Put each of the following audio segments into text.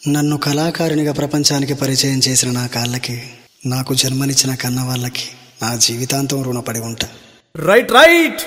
నన్ను కళాకారునిగా ప్రపంచానికి పరిచయం చేసిన నా కాళ్ళకి నాకు జన్మనిచ్చిన కన్న వాళ్ళకి నా జీవితాంతం రుణపడి ఉంటా రైట్ రైట్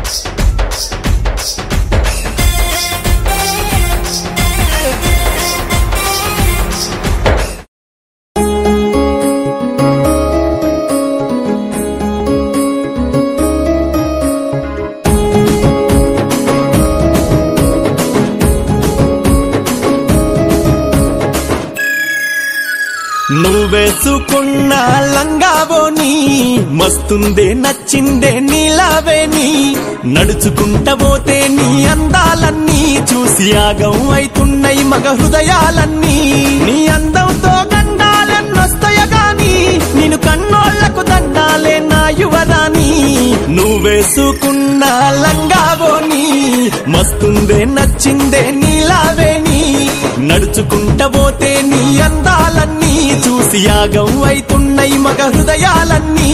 నువ్వేసుకున్న లంగావోని మస్తుందే నచ్చిందే నీలావేని నడుచుకుంట పోతే నీ అందాలన్నీ చూసి ఆగం అయితున్నాయి మగ హృదయాలన్నీ నీ అందంతో గండాలన్నొస్తాయ గాని నేను కన్నోళ్లకు దండాలే నా యువరాని నువ్వేసుకున్న లంగావోని మస్తుందే నచ్చిందే నీలావేని నడుచుకుంట పోతే నీ అందాలన్నీ చూసి యాగం అయితున్నాయి మగ హృదయాలన్నీ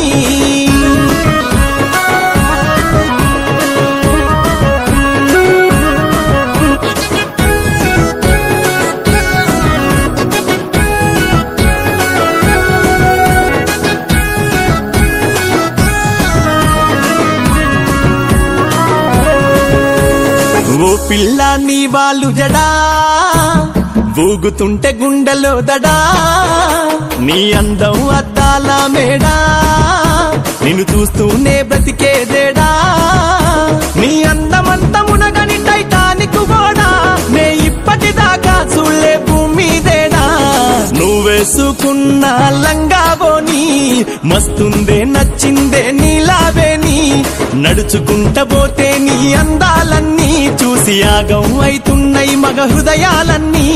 ఓ పిల్ల నీ వాళ్ళు జడా ఊగుతుంటే గుండెలో దడా నీ అందం అద్దాల మేడా నిన్ను చూస్తూనే బ్రతికేదేడా నీ అందమంత మునగని టైటానిక్ కూడా నే ఇప్పటిదాకా చూడలే భూమిదేడా నువ్వేసుకున్న లంగావోని మస్తుందే నచ్చిందే నీలావేని నడుచుకుంట పోతే నీ అందాలన్నీ చూసి యాగం అయితున్నాయి మగ హృదయాలన్నీ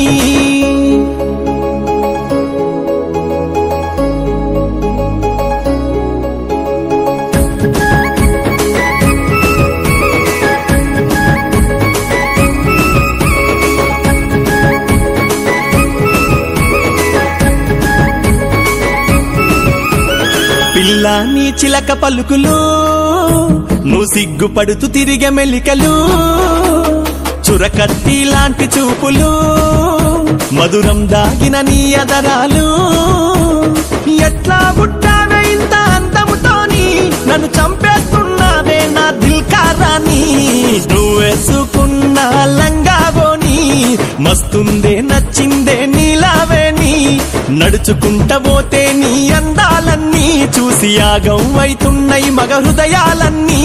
పిల్ల నీ చిలక పలుకులు నువ్వు సిగ్గుపడుతూ తిరిగే మెలికలు చురకత్తి లాంటి చూపులు మధురం దాగిన నీ అదరాలు ఎట్లా పుట్టావే ఇంత అంతముతోని నన్ను చంపేస్తున్నావే నా దిల్కారాని నువ్వేసుకున్న లంగావోని మస్తుందే నచ్చిందే నీలావేని నడుచుకుంట పోతే నీ అందాలన్నీ చూసి యాగం అయితున్నాయి మగ హృదయాలన్నీ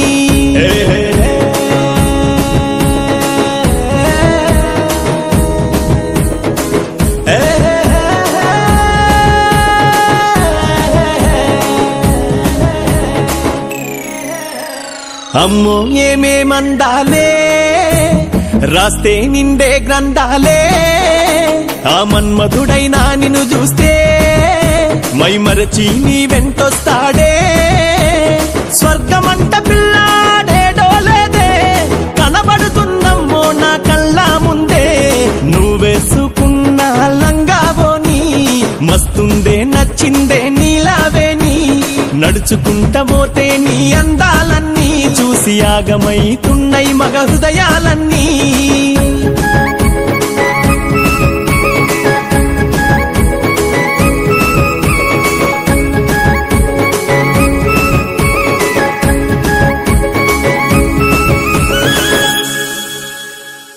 అమ్మో ఏమేమందాలే రాస్తే నిండే గ్రంథాలే ఆ మన్మధుడైనా నిన్ను చూస్తే మై మరచి నీ వెంటొస్తాడే స్వర్గమంట పిల్లాడేడో లేదే కనబడుతున్నమ్మో నా కళ్ళ ముందే నువ్వేసుకున్న లంగావోని మస్తుందే నచ్చిందే నీలావేని నడుచుకుంట పోతే నీ అందాలన్నీ చూసి యాగమైతున్నాయి మగ హృదయాలన్నీ